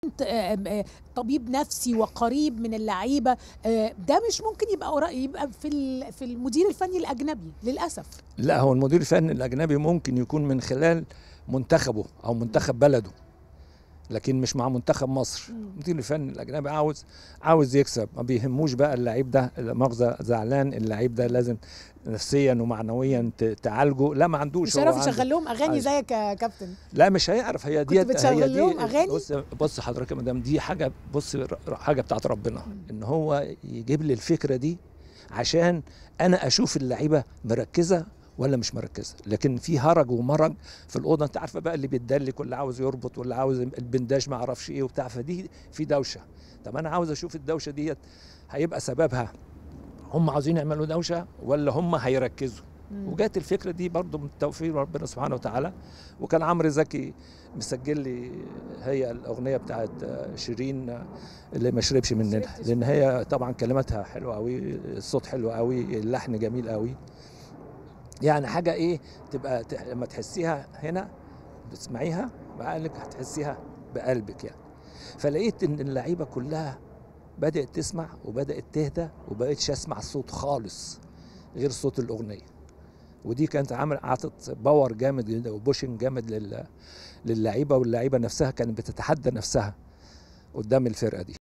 ت- آه، آه، طبيب نفسي وقريب من اللعيبه آه، ده مش ممكن يبقى قرا- يبقى في ال- في المدير الفني الاجنبي للاسف لا هو المدير الفني الاجنبي ممكن يكون من خلال منتخبه او منتخب بلده لكن مش مع منتخب مصر مم. المدير الفني الاجنبي عاوز عاوز يكسب ما بيهموش بقى اللعيب ده لا مؤاخذه زعلان اللعيب ده لازم نفسيا ومعنويا ت- تعالجه لا ما عندوش مش هو هيعرف عنده- يشغل لهم اغاني عايز- زيك يا كابتن لا مش هيعرف هي كنت ديت بتشغل هي دي لهم أغاني؟ بص بص حضرتك يا مدام دي حاجه بص ر- حاجه بتاعت ربنا مم. ان هو يجيب لي الفكره دي عشان انا اشوف اللعيبه مركزه ولا مش مركزه لكن في هرج ومرج في الاوضه انت عارفه بقى اللي بيتدلك واللي عاوز يربط واللي عاوز البنداج ما اعرفش ايه وبتاع فدي في دوشه طب انا عاوز اشوف الدوشه ديت هيبقى سببها هم عاوزين يعملوا دوشه ولا هم هيركزوا مم. وجات الفكره دي برضو من توفيق ربنا سبحانه وتعالى وكان عمرو زكي مسجل لي هي الاغنيه بتاعت شيرين اللي ما شربش مننا شربتش لان هي طبعا كلماتها حلوه قوي الصوت حلو قوي اللحن جميل قوي يعني حاجه ايه تبقى ت- لما تحسيها هنا بتسمعيها بعقلك هتحسيها بقلبك يعني فلقيت ان اللعيبه كلها بدات تسمع وبدات تهدى وبقتش اسمع الصوت خالص غير صوت الاغنيه ودي كانت عامل عطت باور جامد جدا وبوشنج جامد لل للعيبه واللعيبه نفسها كانت بتتحدى نفسها قدام الفرقه دي